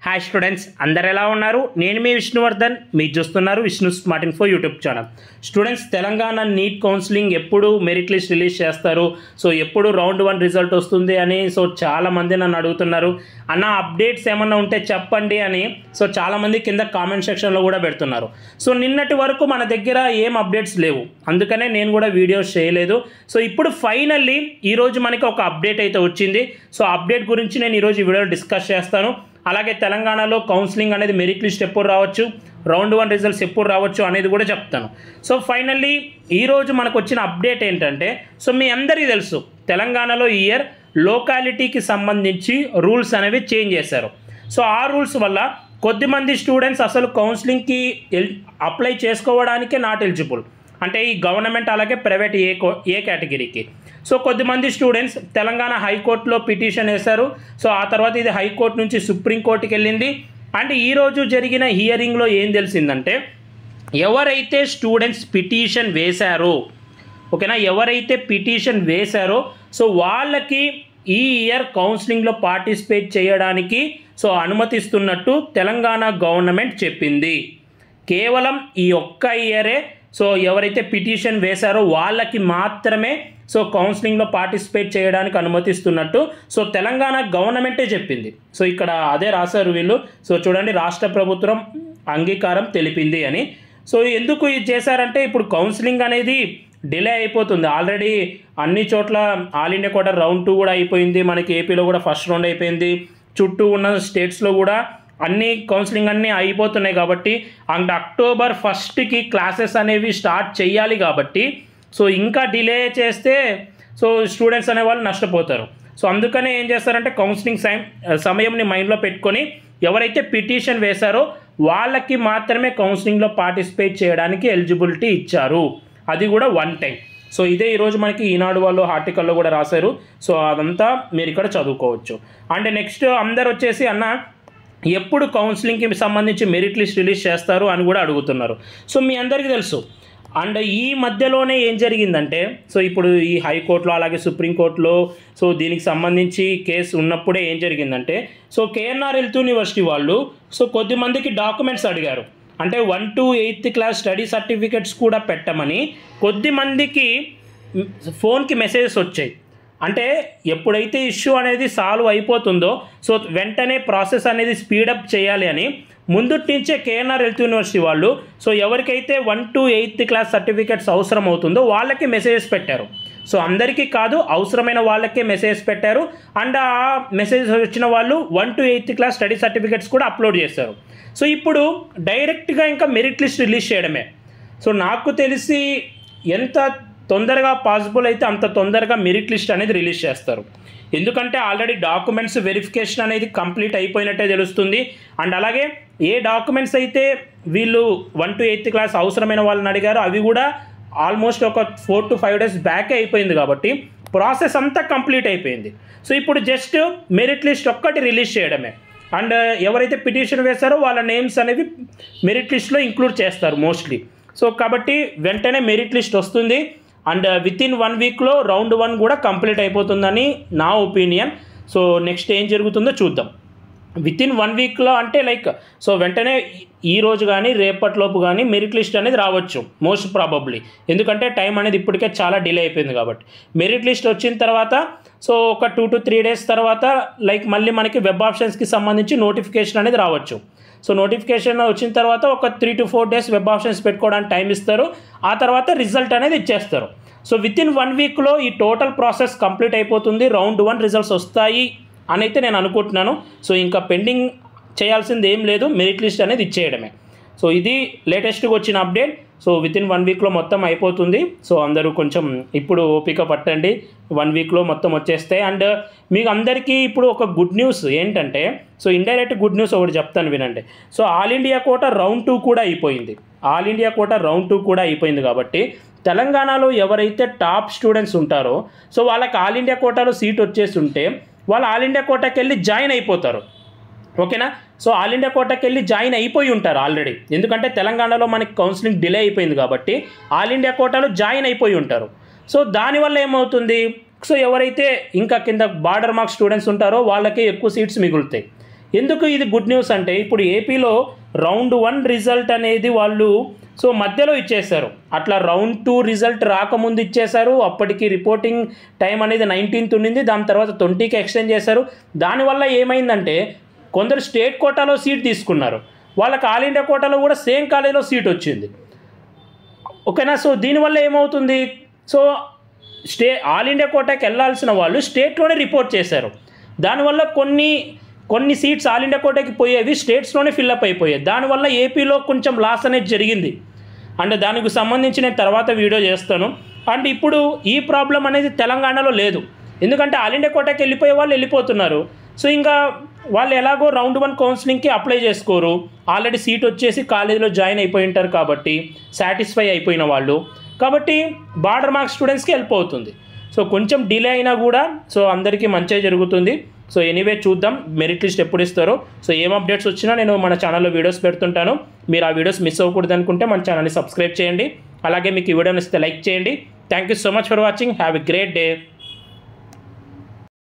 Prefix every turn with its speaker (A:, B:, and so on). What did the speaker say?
A: hi students అందరు ఎలా ఉన్నారు నేను మీ విష్ణువర్ధన్ మీరు చూస్తున్నారు Vishnu smart info YouTube channel students Telangana NEET counselling ఎప్పుడు మెరిట్ లిస్ట్ రిలీజ్ చేస్తారు సో ఎప్పుడు రౌండ్ వన్ రిజల్ట్ వస్తుంది అని సో చాలామంది నన్ను అడుగుతున్నారు అన్న అప్డేట్స్ ఏమన్నా ఉంటే చెప్పండి అని సో చాలామంది కింద కామెంట్ సెక్షన్లో కూడా పెడుతున్నారు సో నిన్నటి వరకు మన దగ్గర ఏం అప్డేట్స్ లేవు అందుకనే నేను కూడా వీడియోస్ చేయలేదు సో ఇప్పుడు ఫైనల్లీ ఈరోజు మనకి ఒక అప్డేట్ అయితే వచ్చింది సో అప్డేట్ గురించి నేను ఈరోజు ఈ వీడియోలో డిస్కస్ చేస్తాను అలాగే తెలంగాణలో కౌన్సిలింగ్ అనేది మెరిట్ లిస్ట్ ఎప్పుడు రావచ్చు రౌండ్ వన్ రిజల్ట్స్ ఎప్పుడు రావచ్చు అనేది కూడా చెప్తాను సో ఫైనల్లీ ఈరోజు మనకు వచ్చిన అప్డేట్ ఏంటంటే సో మీ అందరికీ తెలుసు తెలంగాణలో ఈ ఇయర్ లోకాలిటీకి సంబంధించి రూల్స్ అనేవి చేంజ్ చేశారు సో ఆ రూల్స్ వల్ల కొద్దిమంది స్టూడెంట్స్ అసలు కౌన్సిలింగ్కి ఎల్ అప్లై చేసుకోవడానికే నాట్ ఎలిజిబుల్ అంటే ఈ గవర్నమెంట్ అలాగే ప్రైవేట్ ఏ కో ఏ కేటగిరీకి సో కొద్దిమంది స్టూడెంట్స్ తెలంగాణ హైకోర్టులో పిటిషన్ వేశారు సో ఆ తర్వాత ఇది హైకోర్టు నుంచి సుప్రీంకోర్టుకి వెళ్ళింది అండ్ ఈరోజు జరిగిన హియరింగ్లో ఏం తెలిసిందంటే ఎవరైతే స్టూడెంట్స్ పిటిషన్ వేశారో ఓకేనా ఎవరైతే పిటిషన్ వేశారో సో వాళ్ళకి ఈ ఇయర్ కౌన్సిలింగ్లో పార్టిసిపేట్ చేయడానికి సో అనుమతిస్తున్నట్టు తెలంగాణ గవర్నమెంట్ చెప్పింది కేవలం ఈ ఒక్క ఇయరే సో ఎవరైతే పిటిషన్ వేశారో వాళ్ళకి మాత్రమే సో కౌన్సిలింగ్లో పార్టిసిపేట్ చేయడానికి అనుమతిస్తున్నట్టు సో తెలంగాణ గవర్నమెంటే చెప్పింది సో ఇక్కడ అదే రాశారు వీళ్ళు సో చూడండి రాష్ట్ర ప్రభుత్వం అంగీకారం తెలిపింది అని సో ఎందుకు ఇది చేశారంటే ఇప్పుడు కౌన్సిలింగ్ అనేది డిలే అయిపోతుంది ఆల్రెడీ అన్ని చోట్ల all India quota round two కూడా అయిపోయింది మనకి ఏపీలో కూడా ఫస్ట్ రౌండ్ అయిపోయింది చుట్టూ ఉన్న స్టేట్స్లో కూడా అన్ని కౌన్సిలింగ్ అన్నీ అయిపోతున్నాయి కాబట్టి అండ్ అక్టోబర్ ఫస్ట్కి క్లాసెస్ అనేవి స్టార్ట్ చేయాలి కాబట్టి సో ఇంకా డిలే చేస్తే సో స్టూడెంట్స్ అనేవాళ్ళు నష్టపోతారు సో అందుకనే ఏం చేస్తారంటే కౌన్సిలింగ్ సైమ్ సమయంని మైండ్లో పెట్టుకొని ఎవరైతే పిటిషన్ వేశారో వాళ్ళకి మాత్రమే కౌన్సిలింగ్లో పార్టిసిపేట్ చేయడానికి ఎలిజిబిలిటీ ఇచ్చారు అది కూడా వన్ టైం సో ఇదే ఈరోజు మనకి ఈనాడు వాళ్ళు ఆర్టికల్లో కూడా రాశారు సో అదంతా మీరు ఇక్కడ చదువుకోవచ్చు అండ్ నెక్స్ట్ అందరు వచ్చేసి అన్న ఎప్పుడు కౌన్సిలింగ్కి సంబంధించి మెరిట్ లిస్ట్ రిలీజ్ చేస్తారు అని కూడా అడుగుతున్నారు సో మీ అందరికీ తెలుసు అండ్ ఈ మధ్యలోనే ఏం జరిగిందంటే సో ఇప్పుడు ఈ హైకోర్టులో అలాగే సుప్రీంకోర్టులో సో దీనికి సంబంధించి కేసు ఉన్నప్పుడే ఏం జరిగిందంటే సో కేఎన్ఆర్ హెల్త్ యూనివర్సిటీ వాళ్ళు సో కొద్దిమందికి డాక్యుమెంట్స్ అడిగారు అంటే one to eighth class study certificates కూడా పెట్టమని కొద్దిమందికి ఫోన్కి మెసేజెస్ వచ్చాయి అంటే ఎప్పుడైతే ఇష్యూ అనేది సాల్వ్ అయిపోతుందో సో వెంటనే ప్రాసెస్ అనేది స్పీడప్ చేయాలి అని ముందుటి నుంచే కేఎన్ఆర్ హెల్త్ యూనివర్సిటీ వాళ్ళు సో ఎవరికైతే one to eighth class certificates అవసరం అవుతుందో వాళ్ళకి మెసేజెస్ పెట్టారు సో అందరికీ కాదు అవసరమైన వాళ్ళకే మెసేజ్ పెట్టారు అండ్ ఆ మెసేజెస్ వచ్చిన వాళ్ళు one to eighth class study certificates కూడా అప్లోడ్ చేశారు సో ఇప్పుడు డైరెక్ట్గా ఇంకా మెరిట్ లిస్ట్ రిలీజ్ చేయడమే సో నాకు తెలిసి ఎంత తొందరగా పాసిబుల్ అయితే అంత తొందరగా మెరిట్ లిస్ట్ అనేది రిలీజ్ చేస్తారు ఎందుకంటే ఆల్రెడీ డాక్యుమెంట్స్ వెరిఫికేషన్ అనేది కంప్లీట్ అయిపోయినట్టే తెలుస్తుంది అండ్ అలాగే ఏ డాక్యుమెంట్స్ అయితే వీళ్ళు వన్ టు ఎయిత్ క్లాస్ అవసరమైన వాళ్ళని అడిగారో అవి కూడా ఆల్మోస్ట్ ఒక ఫోర్ టు ఫైవ్ డేస్ బ్యాకే అయిపోయింది కాబట్టి ప్రాసెస్ అంతా కంప్లీట్ అయిపోయింది సో ఇప్పుడు జస్ట్ మెరిట్ లిస్ట్ ఒక్కటి రిలీజ్ చేయడమే అండ్ ఎవరైతే పిటిషన్ వేశారో వాళ్ళ నేమ్స్ అనేవి మెరిట్ లిస్ట్లో ఇంక్లూడ్ చేస్తారు మోస్ట్లీ సో కాబట్టి వెంటనే మెరిట్ లిస్ట్ వస్తుంది అండ్ విత్ ఇన్ వన్ వీక్లో రౌండ్ వన్ కూడా కంప్లీట్ అయిపోతుందని నా ఒపీనియన్ సో నెక్స్ట్ ఏం జరుగుతుందో చూద్దాం విత్ ఇన్ వన్ వీక్లో అంటే లైక్ సో వెంటనే ఈ రోజు కానీ రేపటిలోపు కానీ మెరిట్ లిస్ట్ అనేది రావచ్చు మోస్ట్ ప్రాబబ్లీ ఎందుకంటే టైం అనేది ఇప్పటికే చాలా డిలే అయిపోయింది కాబట్టి మెరిట్ లిస్ట్ వచ్చిన తర్వాత సో ఒక టూ టు త్రీ డేస్ తర్వాత లైక్ మళ్ళీ మనకి వెబ్ ఆప్షన్స్కి సంబంధించి నోటిఫికేషన్ అనేది రావచ్చు సో నోటిఫికేషన్ వచ్చిన తర్వాత ఒక three to four days web options పెట్టుకోవడానికి టైం ఇస్తారు ఆ తర్వాత రిజల్ట్ అనేది ఇచ్చేస్తారు సో విత్ ఇన్ వన్ వీక్లో ఈ టోటల్ ప్రాసెస్ కంప్లీట్ అయిపోతుంది రౌండ్ వన్ రిజల్ట్స్ వస్తాయి అని అయితే నేను అనుకుంటున్నాను సో ఇంకా పెండింగ్ చేయాల్సింది ఏం లేదు మెరిట్ లిస్ట్ అనేది ఇచ్చేయడమే సో ఇది లేటెస్ట్గా వచ్చిన update so within one వీక్లో మొత్తం అయిపోతుంది సో అందరూ కొంచెం ఇప్పుడు ఓపిక పట్టండి వన్ వీక్లో మొత్తం వచ్చేస్తాయి అండ్ మీకు అందరికీ ఇప్పుడు ఒక గుడ్ న్యూస్ ఏంటంటే సో ఇండైరెక్ట్ గుడ్ న్యూస్ ఒకటి చెప్తాను వినండి so all India quota round two కూడా అయిపోయింది all India quota round two కూడా అయిపోయింది కాబట్టి తెలంగాణలో ఎవరైతే టాప్ స్టూడెంట్స్ ఉంటారో సో వాళ్ళకి ఆల్ ఇండియా కోటాలో సీట్ వచ్చేసి ఉంటే వాళ్ళు ఆల్ ఇండియా కోటాకి వెళ్ళి జాయిన్ అయిపోతారు ఓకేనా సో ఆల్ ఇండియా కోటాకి వెళ్ళి జాయిన్ అయిపోయి ఉంటారు ఆల్రెడీ ఎందుకంటే తెలంగాణలో మనకి కౌన్సిలింగ్ డిలే అయిపోయింది కాబట్టి ఆల్ ఇండియా కోటాలో జాయిన్ అయిపోయి ఉంటారు సో దానివల్ల ఏమవుతుంది సో ఎవరైతే ఇంకా కింద బార్డర్ మార్క్స్ స్టూడెంట్స్ ఉంటారో వాళ్ళకి ఎక్కువ సీట్స్ మిగులుతాయి ఎందుకు ఇది గుడ్ న్యూస్ అంటే ఇప్పుడు ఏపీలో రౌండ్ వన్ రిజల్ట్ అనేది వాళ్ళు సో మధ్యలో ఇచ్చేశారు అట్లా రౌండ్ టూ రిజల్ట్ రాకముందు ఇచ్చేశారు అప్పటికి రిపోర్టింగ్ టైం అనేది నైన్టీన్త్ ఉండింది దాని తర్వాత ట్వంటీకి ఎక్స్టెండ్ చేశారు దానివల్ల ఏమైందంటే కొందరు స్టేట్ కోటాలో సీట్ తీసుకున్నారు వాళ్ళకి ఆల్ ఇండియా కోటాలో కూడా సేమ్ కాలేజీలో సీట్ వచ్చింది ఓకేనా సో దీనివల్ల ఏమవుతుంది సో స్టే ఆల్ ఇండియా కోటాకి వెళ్ళాల్సిన వాళ్ళు స్టేట్లోనే రిపోర్ట్ చేశారు దానివల్ల కొన్ని కొన్ని సీట్స్ ఆల్ ఇండియా కోటాకి పోయేవి స్టేట్స్లోనే ఫిల్అప్ అయిపోయాయి దానివల్ల ఏపీలో కొంచెం లాస్ అనేది జరిగింది అండ్ దానికి సంబంధించి నేను తర్వాత వీడియో చేస్తాను అండ్ ఇప్పుడు ఈ ప్రాబ్లం అనేది తెలంగాణలో లేదు ఎందుకంటే ఆల్ ఇండియా కోటాకి వెళ్ళిపోయే వాళ్ళు వెళ్ళిపోతున్నారు సో ఇంకా వాళ్ళు ఎలాగో రౌండ్ వన్ కౌన్సిలింగ్కి అప్లై చేసుకోరు ఆల్రెడీ సీట్ వచ్చేసి కాలేజీలో జాయిన్ అయిపోయి ఉంటారు కాబట్టి సాటిస్ఫై అయిపోయిన వాళ్ళు కాబట్టి బార్డర్ మార్క్స్ స్టూడెంట్స్కి హెల్ప్ అవుతుంది సో కొంచెం డిలే అయినా కూడా సో అందరికీ మంచిగా జరుగుతుంది సో ఎనీవే చూద్దాం మెరిట్ లిస్ట్ ఎప్పుడు ఇస్తారో సో ఏం అప్డేట్స్ వచ్చినా నేను మన ఛానల్లో వీడియోస్ పెడుతుంటాను మీరు ఆ వీడియోస్ మిస్ అవ్వకూడదు అనుకుంటే మన ఛానల్ని సబ్స్క్రైబ్ చేయండి అలాగే మీకు ఈ వీడియో నచ్చితే లైక్ చేయండి thank you so much for watching have a great day